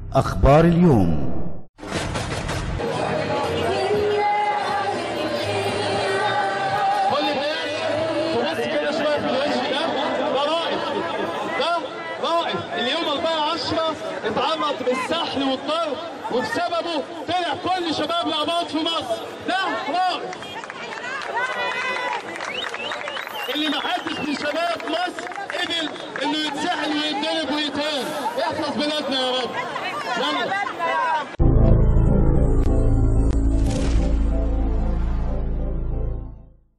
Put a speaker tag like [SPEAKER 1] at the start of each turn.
[SPEAKER 1] أخبار اليوم
[SPEAKER 2] كل الناس تبص كده شويه في الوش ده ده رائد ده رائد اليوم 4 10 اتعرض بالسحل والضرب وبسببه طلع كل شباب الاباط في مصر ده رائد اللي ما حدش من شباب مصر قبل انه يتسحل ويتضرب ويتهان احفظ بلادنا يا رب يلا